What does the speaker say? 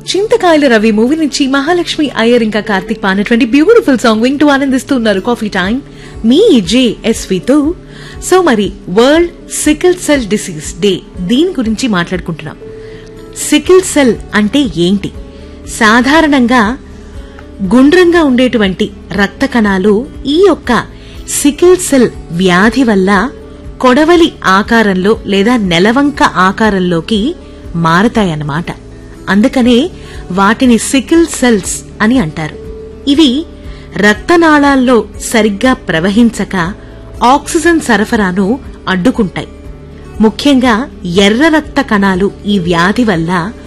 చింతకాయల Ravi movie నుంచి మహాలక్ష్మి అయ్యర్ ఇంకా కార్తిక్ పాడినటువంటి బ్యూటిఫుల్ సాంగ్ వింటూ ఆనందిస్తున్నారు కాఫీ టైం మీ జేఎస్వితో సో మరి world sickle cell disease day దీని గురించి మాట్లాడుకుంటున్నాం సికిల్ సెల్ అంటే ఏంటి సాధారణంగా గుండ్రంగా ఉండేటువంటి రక్త కణాలు ఈ యొక్క సికిల్ సెల్ వ్యాధి వల్ల కొడవలి ఆకారంలో లేదా నెలవంక ఆకారంలోకి మారతాయన్నమాట అందుకనే వాటిని సికిల్ సెల్స్ అని అంటారు ఇవి రక్తనాళాల్లో సరిగ్గా ప్రవహించక ఆక్సిజన్ సరఫరాను అడ్డుకుంటాయి ముఖ్యంగా ఎర్ర రక్త కణాలు ఈ వ్యాధి వల్ల